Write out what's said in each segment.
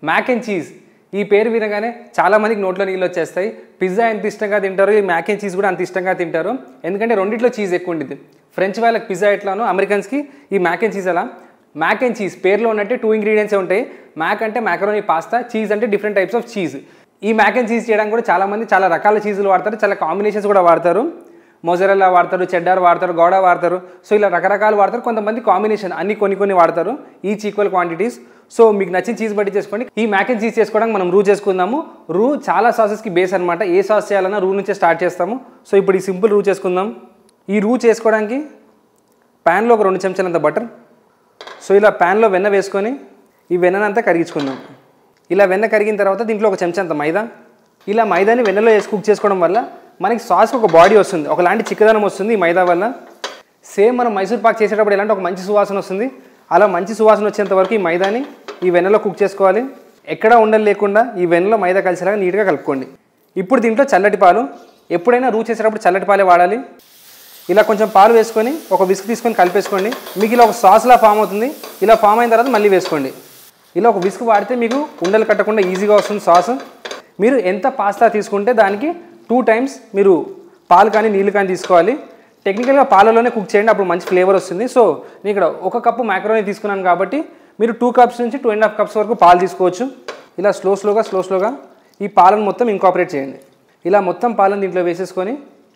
Mac and cheese ఈ పేరు వినగానే చాలా మందికి నోట్లో నీళ్ళు వచ్చేస్తాయి పిజ్జా ఎంత ఇష్టంగా తింటారు ఈ మ్యాక్ అండ్ చీజ్ కూడా అంత ఇష్టంగా తింటారు ఎందుకంటే రెండిట్లో చీజ్ ఎక్కువ ఉంటుంది ఫ్రెంచ్ వాళ్ళకి పిజ్జా ఎట్లానో అమెరికన్స్కి ఈ మ్యాక్ అండ్ చీజ్ అలా మ్యాక్ అండ్ చీజ్ పేరులో ఉన్నట్టే టూ ఇంగ్రీడియంట్స్ ఉంటాయి మ్యాక్ అంటే మ్యాకరోనీ పాస్తా చీజ్ అంటే డిఫరెంట్ టైప్స్ ఆఫ్ చీజ్ ఈ మ్యాక్ అండ్ చీజ్ చేయడానికి కూడా చాలా మంది చాలా రకాల చీజులు వాడతారు చాలా కాంబినేషన్స్ కూడా వాడతారు మొజరెల్లా వాడతారు చెడ్డార్ వాడతారు గౌడ వాడతారు సో ఇలా రకరకాలు వాడతారు కొంతమంది కాంబినేషన్ అన్ని కొన్ని కొన్ని వాడతారు ఈచ్ ఈక్వల్ క్వాంటిటీస్ సో మీకు నచ్చిన చీజ్ బట్టి చేసుకోండి ఈ మ్యాక్ అండ్ చీజ్ చేసుకోవడానికి మనం రూ చేసుకుందాము రూ చాలా సాసెస్కి బేస్ అనమాట ఏ సాస్ చేయాలన్నా రూ నుంచే స్టార్ట్ చేస్తాము సో ఇప్పుడు ఈ సింపుల్ రూ చేసుకుందాం ఈ రూ చేసుకోవడానికి ప్యాన్లో ఒక రెండు చెంచాలంత బటర్ సో ఇలా ప్యాన్లో వెన్న వేసుకొని ఈ వెన్ననంతా కరిగించుకుందాం ఇలా వెన్న కరిగిన తర్వాత దీంట్లో ఒక చెంచంత మైదా ఇలా మైదాని వెన్నలో వేసి కుక్ చేసుకోవడం వల్ల మనకి సాస్కి ఒక బాడీ వస్తుంది ఒకలాంటి చిక్కదనం వస్తుంది ఈ మైదా వల్ల సేమ్ మనం మైసూర్ పాక్ చేసేటప్పుడు ఎలాంటి ఒక మంచి సువాసన వస్తుంది అలా మంచి సువాసన వచ్చేంత వరకు ఈ మైదాని ఈ వెన్నలో కుక్ చేసుకోవాలి ఎక్కడా ఉండలు లేకుండా ఈ వెన్నలో మైదా కలిసేలాగా నీట్గా కలుపుకోండి ఇప్పుడు దీంట్లో చల్లటి పాలు ఎప్పుడైనా రూ చేసేటప్పుడు చల్లటి పాలే వాడాలి ఇలా కొంచెం పాలు వేసుకొని ఒక విస్క్ తీసుకొని కలిపేసుకోండి మీకు ఇలా ఒక సాస్లా ఫామ్ అవుతుంది ఇలా ఫామ్ అయిన తర్వాత మళ్ళీ వేసుకోండి ఇలా ఒక విస్క్ వాడితే మీకు ఉండలు కట్టకుండా ఈజీగా వస్తుంది సాస్ మీరు ఎంత పాస్తా తీసుకుంటే దానికి టూ టైమ్స్ మీరు పాలు కానీ నీళ్ళు కానీ తీసుకోవాలి టెక్నికల్గా పాలలోనే కుక్ చేయండి అప్పుడు మంచి ఫ్లేవర్ వస్తుంది సో నేను ఇక్కడ ఒక కప్పు మ్యాక్రోనీ తీసుకున్నాను కాబట్టి మీరు టూ కప్స్ నుంచి టూ అండ్ హాఫ్ కప్స్ వరకు పాలు తీసుకోవచ్చు ఇలా స్లో స్లోగా స్లో స్లోగా ఈ పాలను మొత్తం ఇంకాపరేట్ చేయండి ఇలా మొత్తం పాలను దీంట్లో వేసేసుకొని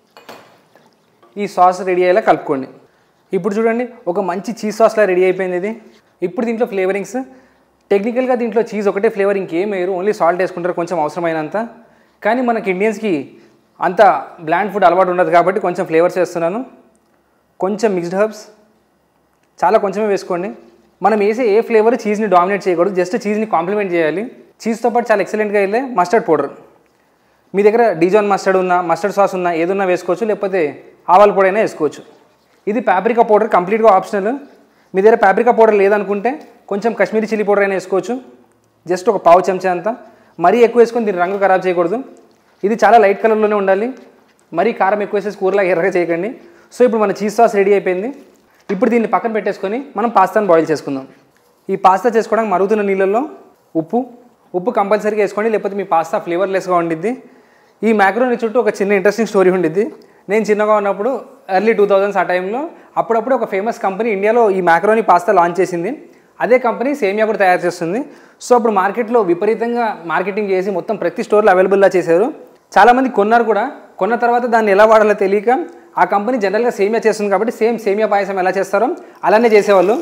ఈ సాస్ రెడీ అయ్యేలా కలుపుకోండి ఇప్పుడు చూడండి ఒక మంచి చీజ్ సాస్లా రెడీ అయిపోయింది ఇది ఇప్పుడు దీంట్లో ఫ్లేవరింగ్స్ టెక్నికల్గా దీంట్లో చీజ్ ఒకటే ఫ్లేవర్ ఇంకేం వేయరు ఓన్లీ సాల్ట్ వేసుకుంటారు కొంచెం అవసరమైనంత కానీ మనకి ఇండియన్స్కి అంత బ్లాండ్ ఫుడ్ అలవాటు ఉండదు కాబట్టి కొంచెం ఫ్లేవర్స్ వేస్తున్నాను కొంచెం మిక్స్డ్ హర్బ్స్ చాలా కొంచెమే వేసుకోండి మనం వేసే ఏ ఫ్లేవర్ చీజ్ని డామినేట్ చేయకూడదు జస్ట్ చీజ్ని కాంప్లిమెంట్ చేయాలి చీజ్తో పాటు చాలా ఎక్సలెంట్గా వెళ్ళే మస్టర్డ్ పౌడర్ మీ దగ్గర డిజాన్ మస్టర్డ్ ఉన్నా మస్టర్డ్ సాస్ ఉన్నా ఏదున్నా వేసుకోవచ్చు లేకపోతే ఆవాల పొడి అయినా వేసుకోవచ్చు ఇది పాప్రికా పౌడర్ కంప్లీట్గా ఆప్షనల్ మీ దగ్గర పాప్రికా పౌడర్ లేదనుకుంటే కొంచెం కాశ్మీరీ చిల్లీ పౌడర్ అయినా వేసుకోవచ్చు జస్ట్ ఒక పావు చెంచా అంతా మరీ ఎక్కువ వేసుకొని దీని రంగు ఖరాబ్ చేయకూడదు ఇది చాలా లైట్ కలర్లోనే ఉండాలి మరీ కారం ఎక్కువ వేసేసి కూరలా ఎర్రగా చేయకండి సో ఇప్పుడు మన చీజ్ సాస్ రెడీ అయిపోయింది ఇప్పుడు దీన్ని పక్కన పెట్టేసుకొని మనం పాస్తాను బాయిల్ చేసుకుందాం ఈ పాస్తా చేసుకోవడానికి మరుగుతున్న నీళ్ళల్లో ఉప్పు ఉప్పు కంపల్సరీగా వేసుకోండి లేకపోతే మీ పాస్తా ఫ్లేవర్లెస్గా ఉండిద్ది ఈ మ్యాక్రోని చుట్టూ ఒక చిన్న ఇంట్రెస్టింగ్ స్టోరీ ఉండిద్ది నేను చిన్నగా ఉన్నప్పుడు ఎర్లీ టూ థౌజండ్స్ ఆ టైంలో అప్పుడప్పుడు ఒక ఫేమస్ కంపెనీ ఇండియాలో ఈ మ్యాక్రోని పాస్తా లాంచ్ చేసింది అదే కంపెనీ సేమియా కూడా తయారు చేస్తుంది సో అప్పుడు మార్కెట్లో విపరీతంగా మార్కెటింగ్ చేసి మొత్తం ప్రతి స్టోర్లో అవైలబుల్లా చేశారు చాలామంది కొన్నారు కూడా కొన్న తర్వాత దాన్ని ఎలా వాడాలో తెలియక ఆ కంపెనీ జనరల్గా సేమియా చేస్తుంది కాబట్టి సేమ్ సేమియా పాయసం ఎలా చేస్తారో అలానే చేసేవాళ్ళు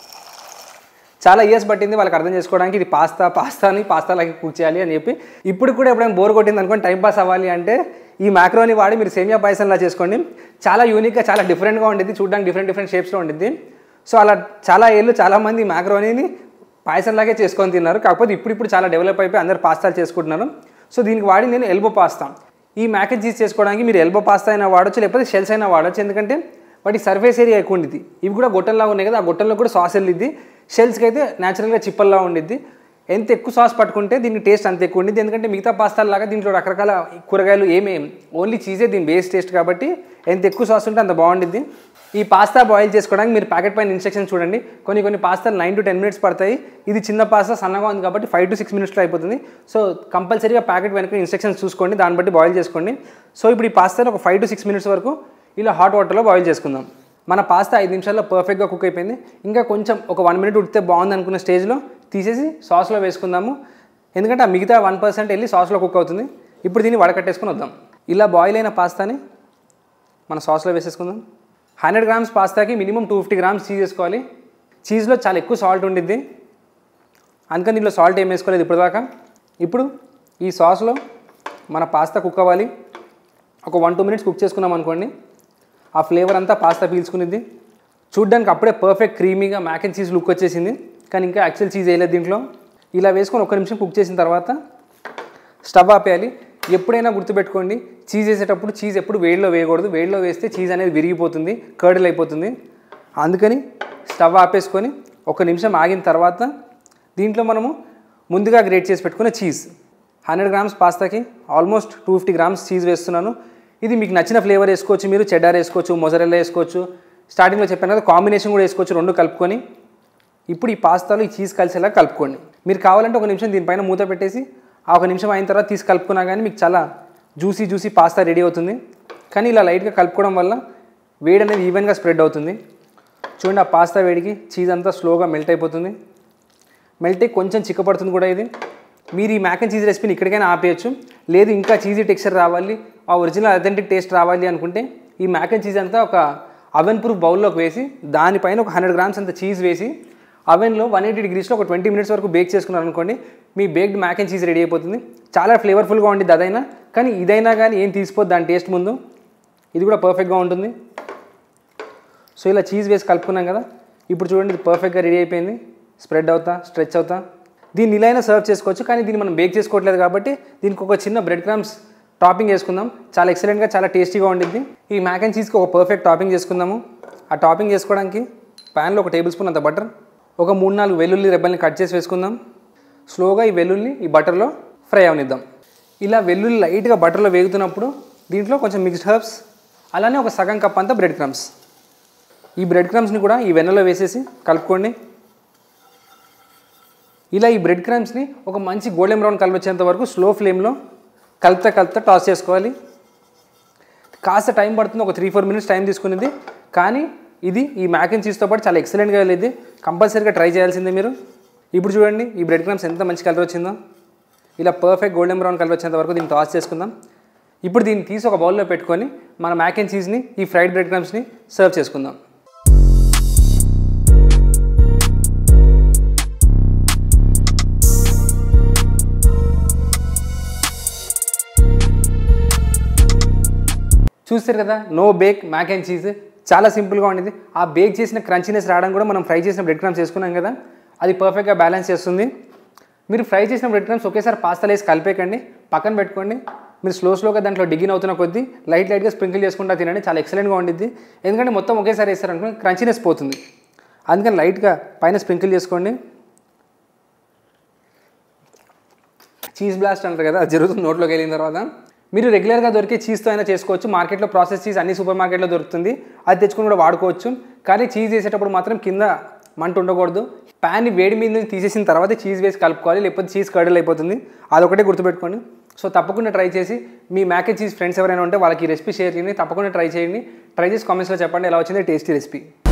చాలా ఇయర్స్ పట్టింది వాళ్ళకి అర్థం చేసుకోవడానికి ఇది పాస్తా పాస్తా అని పాస్తాలాగే కుక్ చేయాలి అని చెప్పి ఇప్పుడు కూడా ఎప్పుడైనా బోర్ కొట్టింది అనుకోని టైం పాస్ అవ్వాలి అంటే ఈ మ్యాక్రోని వాడి మీరు సేమియా పాయసంలా చేసుకోండి చాలా యూనిక్గా చాలా డిఫరెంట్గా ఉండిద్ది చూడడానికి డిఫరెంట్ డిఫరెంట్ షేప్స్లో ఉండిద్ది సో అలా చాలా ఏళ్ళు చాలామంది మ్యాక్రోనీని పాయసంలాగే చేసుకొని తిన్నారు కాకపోతే ఇప్పుడు ఇప్పుడు చాలా డెవలప్ అయిపోయి అందరు పాస్తాలు చేసుకుంటున్నారు సో దీనికి వాడి నేను ఎల్బో పాస్తా ఈ మ్యాక్ అండ్ చీజ్ చేసుకోవడానికి మీరు ఎల్బో పాస్తా అయినా వాడచ్చు లేకపోతే షెల్స్ అయినా వాడచ్చు ఎందుకంటే వాటి సర్ఫేస్ ఏరియా ఎక్కువ ఉండిద్ది ఇవి కూడా గొట్టంలా ఉన్నాయి కదా ఆ గొట్టంలో కూడా సాస్ వెళ్ళిద్ది షెల్స్కి అయితే న్యాచురల్గా చిప్పల్లా ఉండిద్ది ఎంత ఎక్కువ సాస్ పట్టుకుంటే దీని టేస్ట్ అంత ఎక్కువ ఉండిద్ది ఎందుకంటే మిగతా పాస్తాల లాగా దీంట్లో రకరకాల కూరగాయలు ఏమేం ఓన్లీ చీజే దీని బేస్ టేస్ట్ కాబట్టి ఎంత ఎక్కువ సాస్ ఉంటే అంత బాగుండిద్ది ఈ పాస్తా బాయిల్ చేసుకోవడానికి మీరు ప్యాకెట్ పైన ఇన్స్ట్రక్షన్ చూడండి కొన్ని కొన్ని పాస్తాలు నైన్ టు టెన్ మినిట్స్ పడతాయి ఇది చిన్న పాస్తా సన్నగా ఉంది కాబట్టి ఫైవ్ టు సిక్స్ మినిట్స్లో అయిపోతుంది సో కంపల్సరీగా ప్యాకెట్ వెనక ఇన్స్ట్రక్షన్స్ చూసుకోండి దాన్ని బట్టి బాయిల్ చేసుకోండి సో ఇప్పుడు ఈ పాస్తాను ఒక ఫైవ్ టు సిక్స్ మినిట్స్ వరకు ఇలా హాట్ వాటర్లో బాయిల్ చేసుకుందాం మన పాస్తా ఐదు నిమిషాల్లో పర్ఫెక్ట్గా కుక్ అయిపోయింది ఇంకా కొంచెం ఒక వన్ మినిట్ ఉడితే బాగుంది అనుకున్న స్టేజ్లో తీసేసి సాస్లో వేసుకుందాము ఎందుకంటే ఆ మిగతా వన్ పర్సెంట్ వెళ్ళి సాస్లో కుక్ అవుతుంది ఇప్పుడు దీన్ని వడకట్టేసుకుని వద్దాం ఇలా బాయిల్ అయిన పాస్తాని మన సాస్లో వేసేసుకుందాం హండ్రెడ్ గ్రామ్స్ పాస్తాకి minimum two fifty grams cheese వేసుకోవాలి చీజ్లో చాలా ఎక్కువ సాల్ట్ ఉండిద్ది అందుకని దీంట్లో సాల్ట్ ఏం వేసుకోలేదు ఇప్పటిదాకా ఇప్పుడు ఈ సాస్లో మన పాస్తా కుక్ అవ్వాలి ఒక వన్ టూ మినిట్స్ కుక్ చేసుకున్నాం అనుకోండి ఆ ఫ్లేవర్ అంతా పాస్తా పీల్చుకునిద్ది చూడ్డానికి అప్పుడే పర్ఫెక్ట్ క్రీమీగా మ్యాక్ అండ్ చీజ్ లుక్ వచ్చేసింది కానీ ఇంకా యాక్చువల్ చీజ్ వేయలేదు దీంట్లో ఇలా వేసుకొని ఒక నిమిషం కుక్ చేసిన తర్వాత స్టవ్ ఆపేయాలి ఎప్పుడైనా గుర్తుపెట్టుకోండి చీజ్ వేసేటప్పుడు చీజ్ ఎప్పుడు వేడిలో వేయకూడదు వేడిలో వేస్తే చీజ్ అనేది విరిగిపోతుంది కర్డల్ అయిపోతుంది అందుకని స్టవ్ ఆపేసుకొని ఒక నిమిషం ఆగిన తర్వాత దీంట్లో మనము ముందుగా గ్రేట్ చేసి పెట్టుకున్న చీజ్ హండ్రెడ్ గ్రామ్స్ పాస్తాకి almost two fifty grams cheese వేస్తున్నాను ఇది మీకు నచ్చిన ఫ్లేవర్ వేసుకోవచ్చు మీరు చెడ్డార్ వేసుకోవచ్చు మొజరెల్లా వేసుకోవచ్చు స్టార్టింగ్లో చెప్పాను కదా కాంబినేషన్ కూడా వేసుకోవచ్చు రెండు కలుపుకొని ఇప్పుడు ఈ పాస్తాలో ఈ చీజ్ కలిసేలా కలుపుకోండి మీరు కావాలంటే ఒక నిమిషం దీనిపైన మూత పెట్టేసి ఆ ఒక నిమిషం అయిన తర్వాత తీసి కలుపుకున్నా కానీ మీకు చాలా జ్యూసీ జ్యూసీ పాస్తా రెడీ అవుతుంది కానీ ఇలా లైట్గా కలుపుకోవడం వల్ల వేడి అనేది ఈవెన్గా స్ప్రెడ్ అవుతుంది చూడండి ఆ పాస్తా వేడికి చీజ్ అంతా స్లోగా మెల్ట్ అయిపోతుంది మెల్ట్ అయ్యి కొంచెం చిక్కపడుతుంది కూడా ఇది మీరు ఈ మ్యాక్ అండ్ చీజ్ రెసిపీని ఇక్కడికైనా ఆపేయచ్చు లేదు ఇంకా చీజీ టెక్స్చర్ రావాలి ఆ ఒరిజినల్ అథెంటిక్ టేస్ట్ రావాలి అనుకుంటే ఈ మ్యాక్ అండ్ చీజ్ అంతా ఒక అవెన్ ప్రూఫ్ బౌల్లోకి వేసి దానిపైన ఒక హండ్రెడ్ గ్రామ్స్ అంత చీజ్ వేసి అవెన్లో వన్ ఎయిటీ డిగ్రీస్లో ఒక ట్వంటీ మినిట్స్ వరకు బేక్ చేసుకున్నారు అనుకోండి మీ baked mac and cheese ready అయిపోతుంది చాలా ఫ్లేవర్ఫుల్గా ఉండిద్ది అదైనా కానీ ఇదైనా కానీ ఏం తీసిపోద్ది దాని టేస్ట్ ముందు ఇది కూడా పర్ఫెక్ట్గా ఉంటుంది సో ఇలా చీజ్ వేసి కలుపుకున్నాం కదా ఇప్పుడు చూడండి ఇది పర్ఫెక్ట్గా రెడీ అయిపోయింది స్ప్రెడ్ అవుతా స్ట్రెచ్ అవుతా దీన్ని ఇలా అయినా సర్వ్ చేసుకోవచ్చు కానీ దీన్ని మనం బేక్ చేసుకోవట్లేదు కాబట్టి దీనికి ఒక చిన్న బ్రెడ్ క్రమ్స్ టాపింగ్ చేసుకుందాం చాలా ఎక్సలెంట్గా చాలా టేస్టీగా ఉండిద్ది ఈ మ్యాక్ అండ్ చీజ్కి ఒక పర్ఫెక్ట్ టాపింగ్ చేసుకుందాము ఆ టాపింగ్ చేసుకోవడానికి ప్యాన్లో ఒక టేబుల్ స్పూన్ అంత బటర్ ఒక మూడు నాలుగు వెల్లుల్లి రెబ్బల్ని కట్ చేసి వేసుకుందాం స్లోగా ఈ వెల్లుల్లి ఈ బటర్లో ఫ్రై అవనిద్దాం ఇలా వెల్లుల్లి లైట్గా బటర్లో వేగుతున్నప్పుడు దీంట్లో కొంచెం మిక్స్డ్ హర్బ్స్ అలానే ఒక సగం కప్ అంతా బ్రెడ్ క్రమ్స్ ఈ బ్రెడ్ క్రమ్స్ని కూడా ఈ వెన్నలో వేసేసి కలుపుకోండి ఇలా ఈ బ్రెడ్ క్రమ్స్ని ఒక మంచి గోల్డెన్ బ్రౌన్ కలర్ వచ్చేంత వరకు స్లో ఫ్లేమ్లో కలుపుతా కలుపుతా టాస్ చేసుకోవాలి కాస్త టైం పడుతుంది ఒక త్రీ ఫోర్ మినిట్స్ టైం తీసుకునేది కానీ ఇది ఈ మ్యాక్ అండ్ చీజ్తో పాటు చాలా ఎక్సలెంట్గా వెళ్ళేది కంపల్సరీగా ట్రై చేయాల్సిందే మీరు ఇప్పుడు చూడండి ఈ బ్రెడ్ క్రమ్స్ ఎంత మంచి కలర్ వచ్చిందో ఇలా పర్ఫెక్ట్ గోల్డెన్ బ్రౌన్ కలర్ వచ్చేంత వరకు దీన్ని టాస్ చేసుకుందాం ఇప్పుడు దీన్ని తీసి ఒక బౌల్లో పెట్టుకొని మన మ్యాక్ అండ్ చీజ్ని ఈ ఫ్రైడ్ బ్రెడ్ క్రమ్స్ని సర్వ్ చేసుకుందాం చూస్తారు కదా no bake mac and cheese చాలా సింపుల్గా ఉండేది ఆ బేక్ చేసిన క్రంచీనెస్ రావడం కూడా మనం ఫ్రై చేసిన బ్రెడ్ క్రమ్స్ చేసుకున్నాం కదా అది పర్ఫెక్ట్గా బ్యాలెన్స్ చేస్తుంది మీరు ఫ్రై చేసిన బ్రెడ్ క్రమ్స్ ఒకేసారి పాస్తాలు వేసి కలిపేకండి పక్కన పెట్టుకోండి మీరు స్లో స్లోగా దాంట్లో డిగిన్ అవుతున్న కొద్దీ లైట్ లైట్గా స్ప్రింకిల్ చేసుకుంటా తినండి చాలా ఎక్సలెంట్గా ఉండిద్ది ఎందుకంటే మొత్తం ఒకేసారి వేస్తారనుకో క్రంచీనెస్ పోతుంది అందుకని లైట్గా పైన స్ప్రింకిల్ చేసుకోండి చీజ్ బ్లాస్ట్ అంటారు కదా అది జరుగుతుంది నోట్లోకి వెళ్ళిన తర్వాత మీరు రెగ్యులర్గా దొరికే చీజ్తో అయినా చేసుకోవచ్చు మార్కెట్లో ప్రాసెస్ చీజ్ అన్ని సూపర్ మార్కెట్లో దొరుకుతుంది అది తెచ్చుకుని కూడా వాడుకోవచ్చు కానీ చీజ్ వేసేటప్పుడు మాత్రం కింద మంట ఉండకూడదు ప్యాన్ని వేడి మీద నుంచి తీసేసిన తర్వాత చీజ్ వేసి కలుపుకోవాలి లేకపోతే చీజ్ కర్డల్ అయిపోతుంది అదొకటే గుర్తుపెట్టుకోండి సో తప్పకుండా ట్రై చేసి మీ మ్యాక్ చీజ్ ఫ్రెండ్స్ ఎవరైనా ఉంటే వాళ్ళకి ఈ రెసిపీ షేర్ చేయండి తప్పకుండా ట్రై చేయండి ట్రై చేసి కామెంట్స్లో చెప్పండి ఎలా వచ్చింది టేస్టీ రెసిపీ